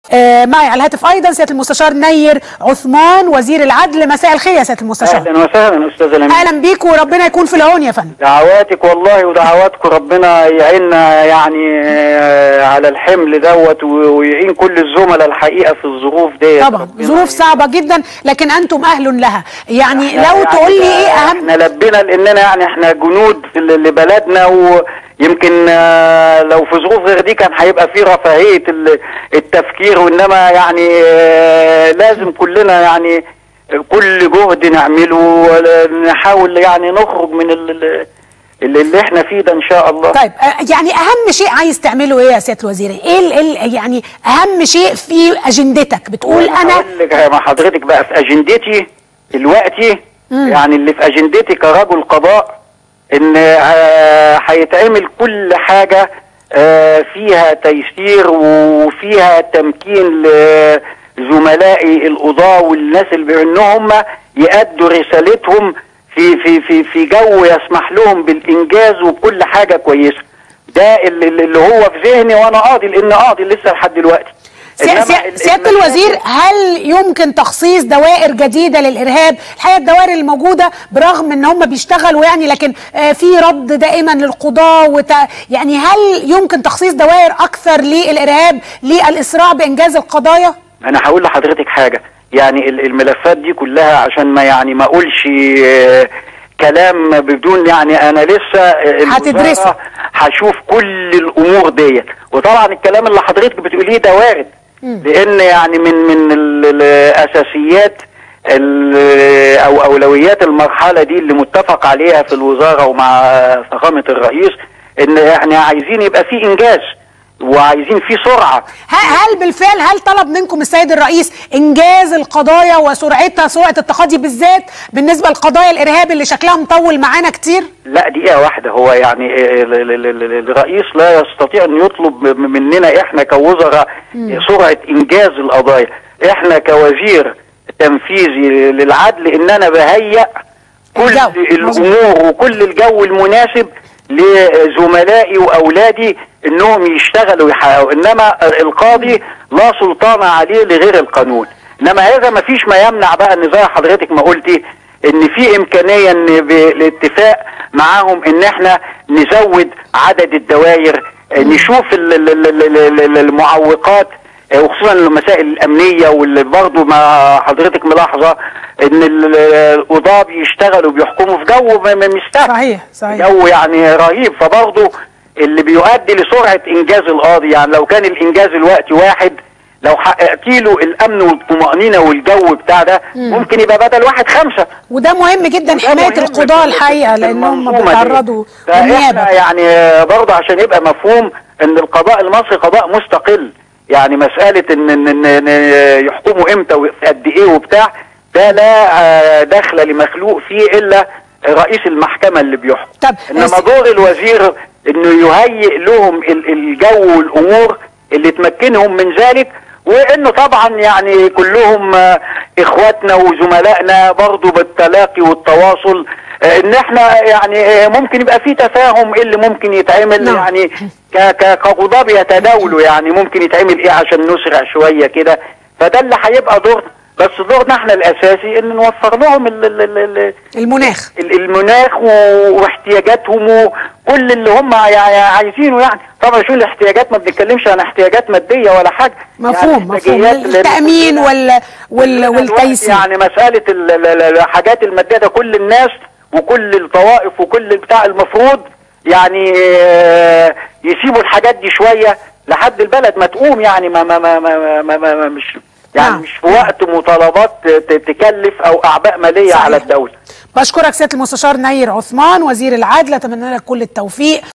آه معي على الهاتف ايضا سياده المستشار نير عثمان وزير العدل مساء الخير يا سياده المستشار اهلا وسهلا استاذ الامين اهلا بيك وربنا يكون في العون يا فندم دعواتك والله ودعواتكم ربنا يعيننا يعني آه، على الحمل دوت و- ويعين كل الزملاء الحقيقه في الظروف ديت طبعا ربنا ظروف صعبه جدا لكن انتم اهل لها يعني إحنا لو يعني تقول لي ايه اهم احنا لبينا لاننا يعني احنا جنود في ل- لبلدنا ويمكن آه، لو في ظروف غير دي كان هيبقى في رفاهيه ال- التفكير وانما يعني آه، لازم كلنا يعني كل جهد نعمله ونحاول يعني نخرج من ال- ال- اللي اللي احنا فيه ده ان شاء الله طيب آه، يعني اهم شيء عايز تعمله ايه يا سياده الوزير ايه ال- ال- يعني اهم شيء في اجندتك بتقول انا هقول لك مع حضرتك بقى في اجندتي دلوقتي يعني اللي في اجندتي كرجل قضاء ان آه، هيتعمل كل حاجه آه، فيها تيسير وفيها تمكين لزملائي القضاة والناس اللي بانهم يأدوا رسالتهم في في في في جو يسمح لهم بالانجاز وبكل حاجه كويسه ده اللي, اللي هو في ذهني وانا قاضي لان قاضي لسه لحد دلوقتي سي- إنما سي- ال- سياده المشاكل- الوزير هل يمكن تخصيص دوائر جديده للارهاب الحقيقه الدوائر الموجوده برغم ان هم بيشتغلوا يعني لكن آه، في رد دائما للقضاه وت... يعني هل يمكن تخصيص دوائر اكثر للارهاب للاسراع بانجاز القضايا انا هقول لحضرتك حاجه يعني ال- الملفات دي كلها عشان ما يعني ما اقولش آه، كلام بدون يعني انا لسه آه، هتدرسه. الوزارة هشوف كل الامور ديت وطبعا الكلام اللي حضرتك بتقوليه ده وارد لان يعني من من ال- الاساسيات ال- او اولويات المرحله دي اللي متفق عليها في الوزاره ومع فخامه الرئيس ان احنا عايزين يبقى في انجاز وعايزين في سرعه ه- هل بالفعل هل طلب منكم السيد الرئيس انجاز القضايا وسرعتها سرعه التقاضي بالذات بالنسبه لقضايا الارهاب اللي شكلها مطول معانا كتير لا دقيقة واحدة هو يعني ال- ال- ال- ال- الرئيس لا يستطيع أن يطلب م- مننا إحنا كوزراء سرعة إنجاز القضايا إحنا كوزير تنفيذي للعدل إن أنا بهيأ كل الجو. مظبوط. الأمور وكل الجو المناسب لزملائي وأولادي إنهم يشتغلوا ويحققوا إنما القاضي لا سلطان عليه لغير القانون إنما هذا ما فيش ما يمنع بقى إن زي حضرتك ما قلتي ان في امكانيه ان بالاتفاق معاهم ان احنا نزود عدد الدوائر آه، نشوف ال- ال- ال- ال- ال- المعوقات آه، وخصوصا المسائل الامنيه واللي برضه ما حضرتك ملاحظه ان ال- القضاه بيشتغلوا بيحكموا في جو م- م- مش سهل صحيح صحيح جو يعني رهيب فبرضه اللي بيؤدي لسرعه انجاز القاضي يعني لو كان الانجاز الوقت واحد لو حققت له الامن والطمانينه والجو بتاع ده ممكن يبقى بدل واحد خمسه وده مهم جدا وده حمايه مهم القضاه في- الحقيقه في لانهم المنظومة دي. بيتعرضوا فاحنا للنيابه يعني برضه عشان يبقى مفهوم ان القضاء المصري قضاء مستقل يعني مساله ان ان, إن, إن يحكموا امتى وقد ايه وبتاع ده لا آه، دخل لمخلوق فيه الا رئيس المحكمه اللي بيحكم طب، انما بس- دور الوزير انه يهيئ لهم ال- الجو والامور اللي تمكنهم من ذلك وانه طبعا يعني كلهم آه، اخواتنا وزملائنا برضو بالتلاقي والتواصل آه، ان احنا يعني آه، ممكن يبقى في تفاهم ايه اللي ممكن يتعمل نعم. يعني ك- ك- كقضاة بيتداولوا يعني ممكن يتعمل ايه عشان نسرع شويه كده فده اللي هيبقى دور بس دورنا احنا الاساسي ان نوفر لهم ال ال ال ال المناخ ال- المناخ و- واحتياجاتهم وكل اللي هم يع- عايزينه يعني طبعا شو الاحتياجات ما بنتكلمش عن احتياجات ماديه ولا حاجه مفهوم يعني مفهوم احتياجات لأن التامين كلنا- وال وال كلنا دلوقتي والتيسير يعني مساله ال- ال- ال- الحاجات الماديه ده كل الناس وكل الطوائف وكل بتاع المفروض يعني آه، يسيبوا الحاجات دي شويه لحد البلد ما تقوم يعني ما ما ما ما, ما, ما, ما مش يعني نعم. مش في وقت مطالبات ت- تكلف او اعباء ماليه صحيح. على الدوله بشكرك سياده المستشار نير عثمان وزير العدل اتمنى لك كل التوفيق